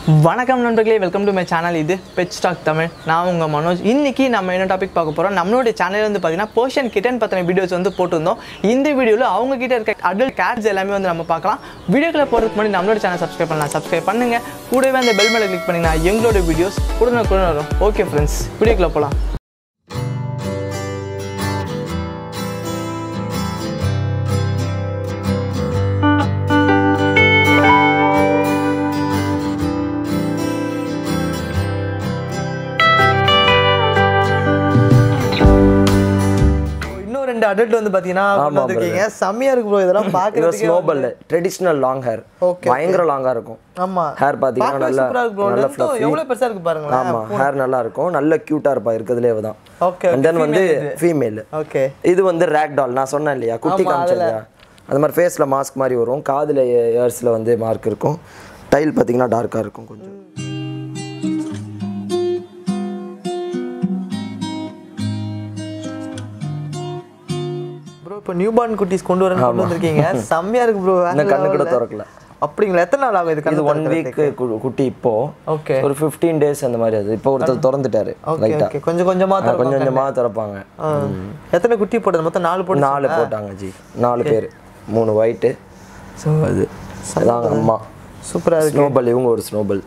வணக்கம் நண்பர்களே welcome to my channel இது பெட் ஸ்டாக் தமிழ் நான் உங்கள் மனோஜ் இன்னைக்கு நம்ம என்ன டாபிக் பார்க்க போகிறோம் நம்மளுடைய சேனல் வந்து பார்த்தீங்கன்னா போர்ஷன் கிட்டன் பற்றின வீடியோஸ் வந்து போட்டிருந்தோம் இந்த வீடியோவில் அவங்க கிட்ட இருக்க அடல்ட் கேட்ஸ் எல்லாமே வந்து நம்ம பார்க்கலாம் வீடியோக்களை போகிறதுக்கு முன்னாடி நம்மளோட சேனல் சப்ஸ்கிரைப் பண்ணலாம் சப்ஸ்கிரைப் பண்ணுங்க கூடவே அந்த பெல் மேலே கிளிக் பண்ணிங்கன்னா எங்களோட வீடியோஸ் உடனுக்குடன் வரும் ஓகே ஃப்ரெண்ட்ஸ் வீடியோக்குள்ள போகலாம் இன்னும் ரெண்டு அடல்ட் வந்து பார்த்தீங்கன்னா கொண்டு வந்திருக்கீங்க செம்மையா இருக்கு ப்ரோ இதெல்லாம் இது பார்க்கறதுக்கே snowball traditional long hair Okay, பயங்கர லாங்கா இருக்கும் ஆமா ஹேர் பாத்தீங்கன்னா பார்க்கவே நல்லா சூப்பரா இருக்கு bro. நல்ல Length fluffy எவ்வளவு பெருசா இருக்கு பாருங்களேன் ஆமா ஹேர் நல்லா இருக்கும் நல்ல கியூட்டா இருப்பா இருக்கிறதுலே தான் Okay, அண்ட் தென் வந்து ஃபீமேல் ஓகே இது வந்து ரேக் டால் நான் சொன்னேன் இல்லையா குட்டி ஆமா, காமிச்சேன் இல்லையா அந்த மாதிரி ஃபேஸில் மாஸ்க் மாதிரி வரும் காதில் இயர்ஸில் வந்து மார்க் இருக்கும் டைல் பார்த்தீங்கன்னா டார்க்காக இருக்கும் கொஞ்சம் ப்ரோ இப்போ நியூ பார்ன் குட்டீஸ் கொண்டு வரேன் கொண்டு வந்திருக்கீங்க செம்மையா இருக்கு ப்ரோ இன்னும் கண்ணு கூட திறக்கல அப்படிங்களா எத்தனை நாள் ஆகும் இது இது கண்ணு ஒன் வீக் குட்டி இப்போ ஓகே ஒரு ஃபிஃப்டீன் டேஸ் அந்த மாதிரி அது இப்போ ஒருத்தர் திறந்துட்டாரு ஓகே லைட்டாக ஓகே கொஞ்சம் கொஞ்சமா திறக்கும். கொஞ்சம் கொஞ்சமாக திறப்பாங்க ஆ. எத்தனை குட்டி போட்டது மொத்தம் நாலு போட்டு நாலு போட்டாங்க ஜி நாலு பேர் மூணு ஒயிட்டு ஸோ அது அதான் அம்மா சூப்பரா இருக்கு ஸ்னோபல் இவங்க ஒரு snowball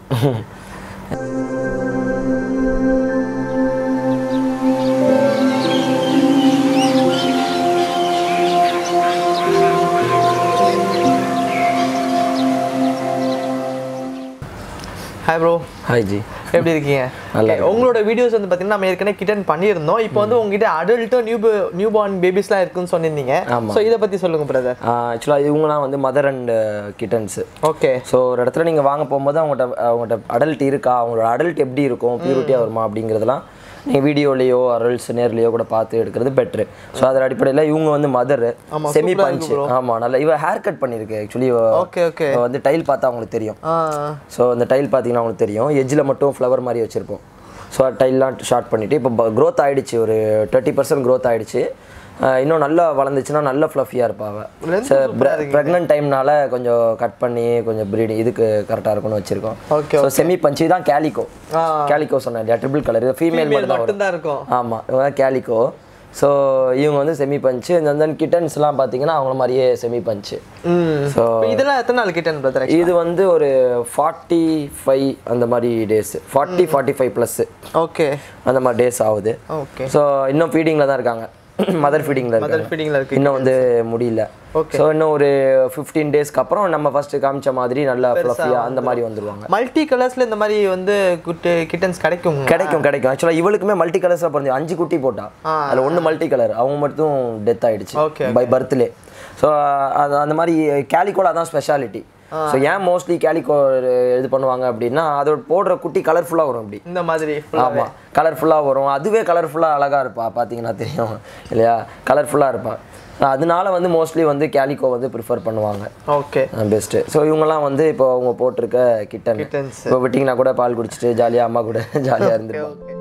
hi bro hi ji எப்படி இருக்கீங்க நல்லா Okay, உங்களோட வீடியோஸ் வந்து பார்த்தீங்கன்னா நம்ம ஏற்கனவே கிட்டன் பண்ணியிருந்தோம் இப்போ வந்து உங்ககிட்ட அடல்ட்டும் நியூ நியூ பார்ன் பேபிஸ்லாம் இருக்குன்னு சொல்லியிருந்தீங்க ஆமா. ஸோ இதை பற்றி சொல்லுங்க பிரதர் ஆக்சுவலாக இவங்கலாம் வந்து mother and kittens okay so ஒரு இடத்துல நீங்கள் வாங்க போகும்போது அவங்கள்ட்ட அவங்கள்ட்ட அடல்ட் இருக்கா அவங்களோட அடல்ட் எப்படி இருக்கும் பியூரிட்டியாக வருமா அப்படிங்கிறதெல்லாம் நீங்கள் வீடியோலேயோ அரல்ஸ் நேர்லேயோ கூட பார்த்து எடுக்கிறது பெட்ரு ஸோ அதன் அடிப்படையில் இவங்க வந்து மதர் ஆமா, செமி சூப்பரா பஞ்ச் ஆமாம் நல்லா இவ ஹேர் கட் பண்ணியிருக்கு ஆக்சுவலி ஓகே ஓகே வந்து டைல் பார்த்தா அவங்களுக்கு தெரியும் ஆ ஸோ அந்த டைல் பார்த்தீங்கன்னா அவங்களுக்கு தெரியும் எஜ்ஜில் மட்டும் ஃப்ளவர் மாதிரி வச்சுருப்போம் ஸோ டைல்லாம் ஷார்ட் பண்ணிவிட்டு இப்போ க்ரோத் ஆயிடுச்சு ஒரு டுவெண்ட்டி பர்சன்ட் க்ரோத் ஆயிடுச்சு அஹ் இன்னும் நல்லா வளர்ந்துச்சுன்னா நல்ல ஃப்ளஃபியாக இருப்பாங்க Length ப்ரெக்னென்ட் டைம்னால கொஞ்சம் கட் பண்ணி கொஞ்சம் ப்ரீடிங் இதுக்கு கரெக்டாக இருக்கும்னு வச்சுருக்கோம் ஓகே ஸோ செமி பஞ்சு தான் கேலிகோ ஆ கேலிகோ சொன்னேன் இல்லையா ட்ரிபிள் கலர் ஃபீமேல் மட்டும் தான் வரும் மட்டும்தான் இருக்கும் ஆமாம் இவங்க தான் கேலிகோ ஸோ இவங்க வந்து செமி பஞ்சு இந்த தென் கிட்டன்ஸ்லாம் பார்த்தீங்கன்னா அவங்கள மாதிரியே செமி பஞ்சு ம் ஸோ இப்போ இதெல்லாம் எத்தனை நாள் கிட்டன் பிரதர் இது வந்து ஒரு ஃபார்ட்டி ஃபைவ் அந்த மாதிரி days forty forty five plus okay அந்த மாதிரி டேஸ் ஆகுது ஓகே ஸோ இன்னும் ஃபீடிங்கில் தான் இருக்காங்க மதர் ஃபீடிங்கில் மதர் இருக்காங்க ஃபீடிங்ல இருக்கு இன்னும் வந்து முடியல Okay. ஸோ இன்னும் ஒரு ஃபிஃப்டீன் டேஸ்க்கு அப்புறம் நம்ம ஃபர்ஸ்ட் காமிச்ச மாதிரி நல்லா ஃப்ளஃபியாக அந்த மாதிரி வந்துருவாங்க மல்டி கலர்ஸ்ல இந்த மாதிரி வந்து குட்டு கிட்டன்ஸ் கிடைக்கும் கிடைக்கும் கிடைக்கும் ஆக்சுவலாக இவளுக்குமே மல்டி கலர்ஸாக பிறந்து அஞ்சு குட்டி போட்டா ஆ. அதில் ஒன்று மல்டி கலர் அவங்க மட்டும் டெத் ஆயிடுச்சு Okay, பை பர்த்லே ஸோ அது அந்த மாதிரி கேலிக்கோல அதான் ஸ்பெஷாலிட்டி ஸோ ஏன் மோஸ்ட்லி கேலிக்கோ இது பண்ணுவாங்க அப்படின்னா அதோட போடுற குட்டி கலர்ஃபுல்லாக வரும் அப்படி இந்த மாதிரி full ஆ ஆமாம் கலர்ஃபுல்லாக வரும் அதுவே கலர்ஃபுல்லாக அழகாக இருப்பா பார்த்தீங்கன்னா தெரியும் இல்லையா கலர்ஃபுல்லாக இருப்பா அதனால வந்து மோஸ்ட்லி வந்து கேலிக்கோ வந்து ப்ரிஃபர் பண்ணுவாங்க ஓகே பெஸ்ட்டு ஸோ இவங்கெல்லாம் வந்து இப்போ அவங்க போட்டிருக்க கிட்டன் Kittens. இப்போ விட்டிங்கன்னா கூட பால் குடிச்சிட்டு ஜாலியாக அம்மா கூட ஜாலியாக இருந்துருப்பாங்க ஓகே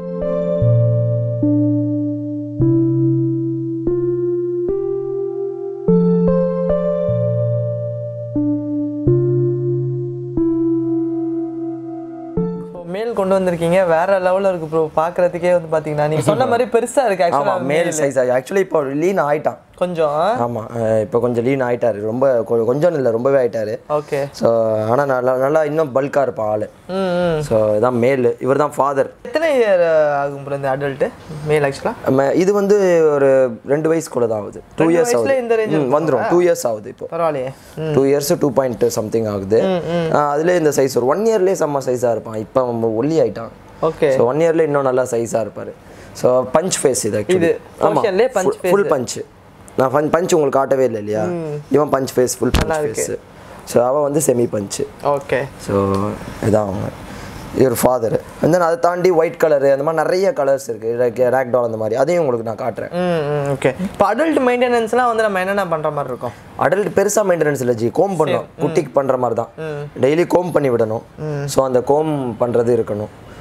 மேல் கொண்டு வந்திருக்கீங்க வேற லெவல்ல இருக்கு ப்ரோ பாக்குறதுக்கே வந்து பாத்தீங்கன்னா நீங்க சொன்ன மாதிரி பெருசா இருக்கு ஆக்சுவலா ஆமாம் மேல் சைஸ் ஆக்சுவலி இப்போ லீன் ஆயிட்டான் கொஞ்சம் ஆமாம் இப்போ கொஞ்சம் லீன் ஆயிட்டாரு ரொம்ப கொ- கொஞ்சம் இல்லை ரொம்பவே ஆயிட்டாரு ஓகே ஸோ ஆனால் நல்லா நல்லா இன்னும் பல்காக இருப்பான் ஆள் ம் ம். ஸோ இதான் மேல் இவர் தான் ஃபாதர் எத்தனை இயர் ஆகும் ப்ரோ இந்த அடல்ட் மேல் ஆக்சுவலா இது வந்து ஒரு ரெண்டு வயசு கூட தான் ஆகுது டூ இயர்ஸ் வயசுல இந்த range ஆகுது ம், வந்துரும் டூ இயர்ஸ் ஆகுது இப்போ பரவாயில்லையே ம் two years two point something ஆகுது அதுலேயே இந்த சைஸ் ஒரு ஒன் இயர்லேயே செம்ம சைஸாக இருப்பான் இப்போ நம்ம ஒல்லி ஆயிட்டான் ஓகே ஸோ ஒன் இயர்ல இன்னும் நல்லா சைஸாக இருப்பார் ஸோ பஞ்ச் ஃபேஸ் இது இது, ஆக்சுவலி portionலயே punch face. ஃபுல் பஞ்ச் நான் பஞ்ச் பஞ்ச் உங்களுக்கு காட்டவே இல்லை இல்லையா இவன் punch face full punch face so அவன் வந்து செமி பஞ்சு ஓகே ஸோ இதான் அவங்க இவர் ஃபாதர் and then அதை தாண்டி ஒயிட் கலரு அந்த மாதிரி நிறைய கலர்ஸ் இருக்குது ரேக் டால் அந்த மாதிரி அதையும் உங்களுக்கு நான் காட்டுறேன் ம் ம் ஓகே இப்போ அடல்ட் மெயின்டெனன்ஸ்லாம் வந்து நம்ம என்னென்ன பண்ற மாதிரி இருக்கும் அடல்ட் பெருசாக மெயின்டெனன்ஸ் இல்லை ஜி கோம் பண்ணணும் குட்டிக்கு பண்ணுற மாதிரி தான் டெய்லி கோம் பண்ணி விடணும் ஸோ அந்த கோம் பண்ணுறது இருக்கணும்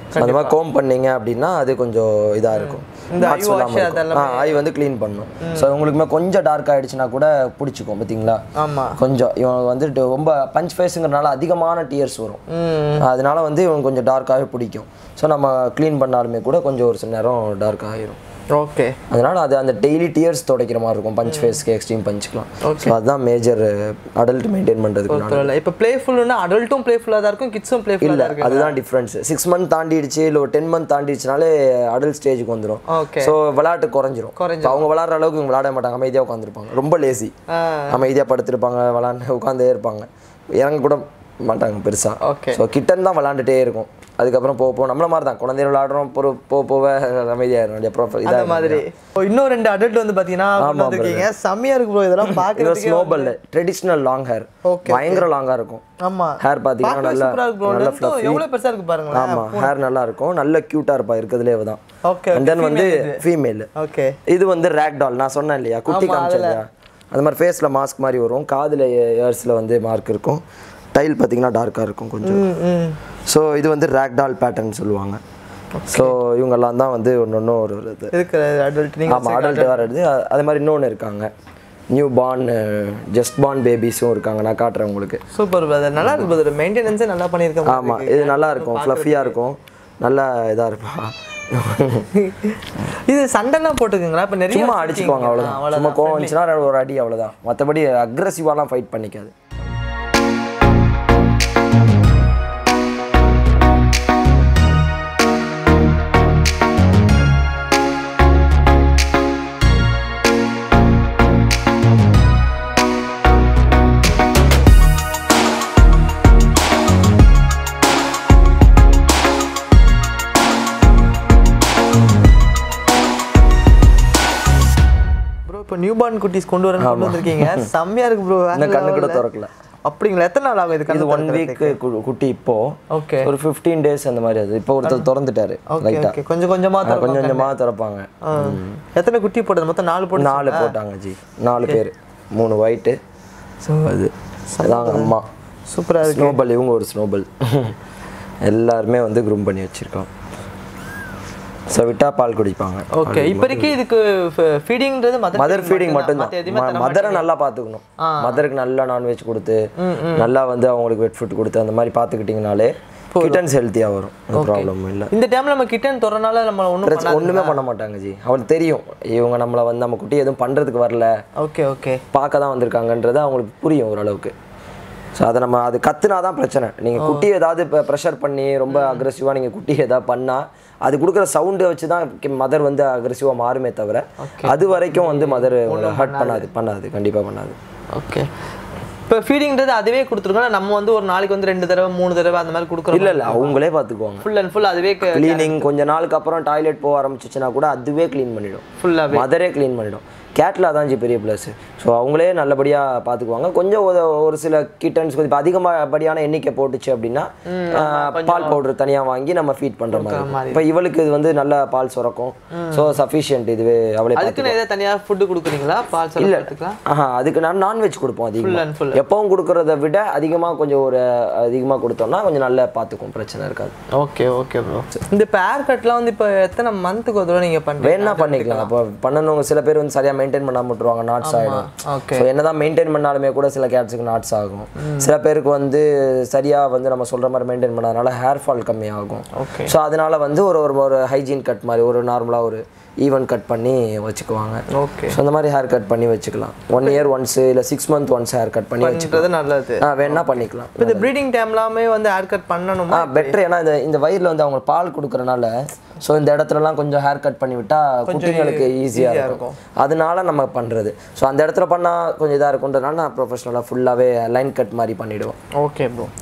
அந்த மாதிரி கோம் பண்ணீங்க அப்படின்னா அது கொஞ்சம் இதாக இருக்கும் இந்த Knots eye wash இல்லாம இருக்கும். அதெல்லாம் ஆ ஐ வந்து க்ளீன் பண்ணும் ஸோ உங்களுக்குமே கொஞ்சம் டார்க் ஆயிடுச்சுன்னா கூட பிடிச்சிக்கும் பார்த்தீங்களா ஆமா கொஞ்சம் இவன் வந்துட்டு ரொம்ப பஞ்ச் ஃபேஸுங்கிறனால அதிகமான டியர்ஸ் வரும் ம் அதனால வந்து இவன் கொஞ்சம் டார்க்காகவே பிடிக்கும் ஸோ நம்ம க்ளீன் பண்ணாலுமே கூட கொஞ்சம் ஒரு சில நேரம் டார்க் ஆகிரும் ஓகே அதனால அது அந்த டெய்லி டியர்ஸ் துடைக்கிற மாதிரி இருக்கும் பஞ்ச் ஃபேஸ்க்கு எக்ஸ்ட்ரீம் பஞ்சுக்கலாம் ஸோ அதுதான் மேஜர் அடல்ட் மெயின்டைன் பண்ணுறதுக்கு பரவாயில்ல இப்போ பிளேஃபுல்னா அடல்ட்டும் பிளேஃபுல்லாக தான் இருக்கும் கிட்ஸும் பிளேஃபுல்லாக இல்லை தான் இருக்கு அதுதான் டிஃப்ரென்ஸ் சிக்ஸ் மந்த் தாண்டிடுச்சு இல்லை ஒரு டென் மந்த் தாண்டிடுச்சுனாலே அடல்ட் ஸ்டேஜுக்கு வந்துடும் ஓகே ஸோ விளையாட்டு குறைஞ்சிரும் இப்ப அவங்க விளாட்ற அளவுக்கு இவங்க விளையாட மாட்டாங்க அமைதியாக உட்காந்துருப்பாங்க ரொம்ப லேசி ஆ அமைதியாக படுத்திருப்பாங்க விளாண்டு உட்காந்தே இருப்பாங்க இறங்க கூட மாட்டாங்க பெருசாக ஓகே ஸோ கிட்டன் தான் விளாண்டுட்டே இருக்கும் அதுக்கப்புறம் போக போக நம்மள மாதிரி தான் குழந்தைய விளாடுறோம் பொறு போக போக அமைதியாயிரும் அப்புறம் அந்த இதாக மாதிரி இப்போ இன்னும் ரெண்டு அடல்ட் வந்து பார்த்தீங்கன்னா கொண்டு வந்திருக்கீங்க செம்மையா இருக்கு ப்ரோ இதெல்லாம் பார்க்கறதுக்கு snowball traditional long hair Okay, பயங்கர லாங்காக இருக்கும் ஆமா ஹேர் பார்த்தீங்கன்னா பார்க்கவே நல்லா சூப்பரா இருக்கு ப்ரோ நல்லா லென்த்தும் எவ்வளவு பெருசா இருக்கு பாருங்களேன் ஆமாம் ஹேர் நல்லா இருக்கும் நல்ல க்யூட்டாக இருப்பா இருக்கிறதுலே தான் ஓகே அண்ட் தென் வந்து ஃபீமேல் ஓகே இது வந்து ரேக் டால் நான் சொன்னேன் இல்லையா குட்டி காமிச்சேன் இல்லையா அந்த மாதிரி ஃபேஸில் மாஸ்க் மாதிரி வரும் காதில் இயர்ஸில் வந்து மார்க் இருக்கும் டைல் பார்த்தீங்கன்னா டார்க்காக இருக்கும் கொஞ்சம் ம் ம் ஸோ இது வந்து ரேக் டால் பேட்டர்ன் சொல்லுவாங்க ஸோ இவங்கெல்லாம் தான் வந்து ஒன்று ஒன்று ஒரு ஒரு இது இருக்கிற அடல்ட் நீங்க ஆமாம் அடல்ட் வர்றது அ- அதே மாதிரி இன்னொன்று இருக்காங்க நியூ பார்ன் ஜஸ்ட் பார்ன் பேபிஸும் இருக்காங்க நான் காட்டுறேன் உங்களுக்கு சூப்பர் பிரதர் நல்லா இருக்கு பிரதர் மெயின்டெனன்ஸே நல்லா பண்ணியிருக்கேன் ஆமாம் இது நல்லா இருக்கும் ஃப்ளஃபியாக இருக்கும் நல்லா இதாக இருப்பா இது சண்டைலாம் போட்டுக்குங்களா இப்போ நிறைய சும்மா அடிச்சுக்குவாங்க அவ்வளோதான் சும்மா கோவம் வந்துச்சுன்னா ஒரு அடி அவ்வளோதான் மற்றபடி அக்ரஸிவாலாம் ஃபைட் பண்ணிக்காது ப்ரோ இப்போ நியூ பார்ன் குட்டீஸ் கொண்டு வரேன்னு கொண்டு வந்திருக்கீங்க செம்மையா இருக்கு ப்ரோ இன்னும் கண்ணு கூட திறக்கல அப்படிங்களா எத்தனை நாள் ஆகும் இது இது கண்ணு ஒன் வீக் குட்டி இப்போ ஓகே ஒரு ஃபிஃப்டீன் டேஸ் அந்த மாதிரி அது இப்போ ஒருத்தர் திறந்துட்டாரு ஓகே லைட்டாக ஓகே கொஞ்சம் கொஞ்சமா திறக்கும். கொஞ்சம் கொஞ்சமாக திறப்பாங்க ஆ. எத்தனை குட்டி போட்டது மொத்தம் நாலு போட்டு நாலு போட்டாங்க ஜி நாலு பேர் மூணு ஒயிட்டு ஸோ அது அதாங்க அம்மா சூப்பரா இருக்கு ஸ்னோபல் இவங்க ஒரு ஸ்னோபல் எல்லாருமே வந்து குரூம் பண்ணி வச்சிருக்கோம் ஸோ விட்டா பால் குடிப்பாங்க ஓகே இப்போதைக்கு இதுக்கு ஃபீடிங்ன்றது மதர் மதர் ஃபீடிங் மட்டும்தான் எதுவுமே தர மதரை நல்லா பார்த்துக்கணும் மதருக்கு நல்லா நான்வெஜ் கொடுத்து நல்லா வந்து அவங்களுக்கு வெட் ஃபுட் கொடுத்து அந்த மாதிரி பார்த்துக்கிட்டிங்கனாலே கிட்டன்ஸ் ஹெல்த்தியாக வரும் ப்ராப்ளம் இல்லை இந்த டைம்ல நம்ம கிட்டன் தொடறனால நம்ம ஒன்றும் பிரச்சனை ஒன்றுமே பண்ண மாட்டாங்க ஜி அவனுக்கு தெரியும் இவங்க நம்மளை வந்து நம்ம குட்டி எதுவும் பண்ணுறதுக்கு வரல ஓகே ஓகே பார்க்க தான் வந்திருக்காங்கன்றது அவங்களுக்கு புரியும் ஓரளவுக்கு ஸோ அதை நம்ம அது கத்துனா தான் பிரச்சனை நீங்கள் குட்டி ஏதாவது இப்போ ப்ரெஷர் பண்ணி ரொம்ப அக்ரெசிவாக நீங்கள் குட்டி ஏதாவது பண்ணால் அது கொடுக்குற சவுண்டை வச்சு தான் மதர் வந்து அக்ரெசிவாக மாறுமே தவிர அது வரைக்கும் வந்து மதர் ஹர்ட் பண்ணாது பண்ணாது கண்டிப்பாக பண்ணாது ஓகே இப்போ ஃபீடிங்ன்றது அதுவே கொடுத்துருக்கோம் நம்ம வந்து ஒரு நாளைக்கு வந்து ரெண்டு தடவை மூணு தடவை அந்த மாதிரி கொடுக்குறோம் இல்லை இல்லை அவங்களே பார்த்துக்குவாங்க ஃபுல் அண்ட் ஃபுல் அதுவே க்ளீனிங் கொஞ்ச நாளுக்கு அப்புறம் டாய்லெட் போக ஆரம்பிச்சிச்சுன்னா கூட அதுவே க்ளீன் பண்ணிடும் ஃபுல்லாகவே மதரே க்ளீன் பண்ணிடும் கேட்டில் அதான் ஜி பெரிய ப்ளஸ் ஸோ அவங்களே நல்லபடியாக பார்த்துக்குவாங்க கொஞ்சம் ஒரு ஒரு சில கிட்டன்ஸ் இப்போ அதிகமாகப்படியான எண்ணிக்கை போட்டுச்சு அப்படின்னா ஆஹ், பால் பவுடர் தனியாக வாங்கி நம்ம ஃபீட் பண்ணுற மாதிரி இப்போ இவளுக்கு இது வந்து நல்ல பால் சுரக்கும் ஸோ சஃபிஷியன்ட் இதுவே அவளே பார்த்து அதுக்குன்னு ஏதாவது தனியாக ஃபுட்டு கொடுக்குறீங்களா பால் செலுத்துக்கலாம் ஆஹா அதுக்கு நான் நான்வெஜ் கொடுப்போம் ஃபுல் அதிகமாக அண்ட் ஃபுல் எப்பவும் கொடுக்கறத விட அதிகமாக கொஞ்சம் ஒரு அதிகமாக கொடுத்தோம்னா கொஞ்சம் நல்லா பார்த்துக்கும் பிரச்சனை இருக்காது ஓகே ஓகே ப்ரோ இந்த இப்போ ஹேர் கட்லாம் வந்து இப்போ எத்தனை மந்த்துக்கு ஒரு தடவை நீங்கள் பண்ணுறீங்க வேணா பண்ணிக்கலாம் இப்போ பண்ணணுங்க சில பேர் வந்து சரியாக மெயின்டைன் பண்ணாம விட்டுருவாங்க நாட்ஸ் ஆகிடும் ஓகே ஸோ என்னதான் மெயின்டைன் பண்ணாலுமே கூட சில கேட்ஸுக்கு நாட்ஸ் ஆகும் சில பேருக்கு வந்து சரியா வந்து நம்ம சொல்ற மாதிரி மெயின்டைன் பண்ணாதனால ஹேர் ஃபால் கம்மியாகும் ஓகே ஸோ அதனால வந்து ஒரு ஒரு ஒரு ஹைஜீன் கட் மாதிரி ஒரு நார்மலாக ஒரு ஈவன் கட் பண்ணி வச்சுக்குவாங்க ஓகே ஸோ அந்த மாதிரி ஹேர் கட் பண்ணி வச்சுக்கலாம் ஒன் இயர் ஒன்ஸ் இல்லை six month once hair cut பண்ணி வச்சுக்கலாம் பண்ணுறது நல்லது ஆ வேணா பண்ணிக்கலாம் இப்போ இந்த ப்ரீடிங் டைம்லாமே வந்து ஹேர் கட் பண்ணணுமா ஆ பெட்டர் ஏன்னா இந்த இந்த வயிறில் வந்து அவங்க பால் கொடுக்கறனால ஸோ இந்த இடத்துலலாம் கொஞ்சம் ஹேர் கட் பண்ணி விட்டா குட்டிங்களுக்கு ஈஸியாக இருக்கும் அதனால நம்ம பண்ணுறது ஸோ அந்த இடத்துல பண்ணால் கொஞ்சம் இதாக இருக்குன்றதுனால நான் ப்ரொஃபஷனலாக ஃபுல்லாகவே லைன் கட் மாதிரி பண்ணிவிடுவோம் ஓகே ப்ரோ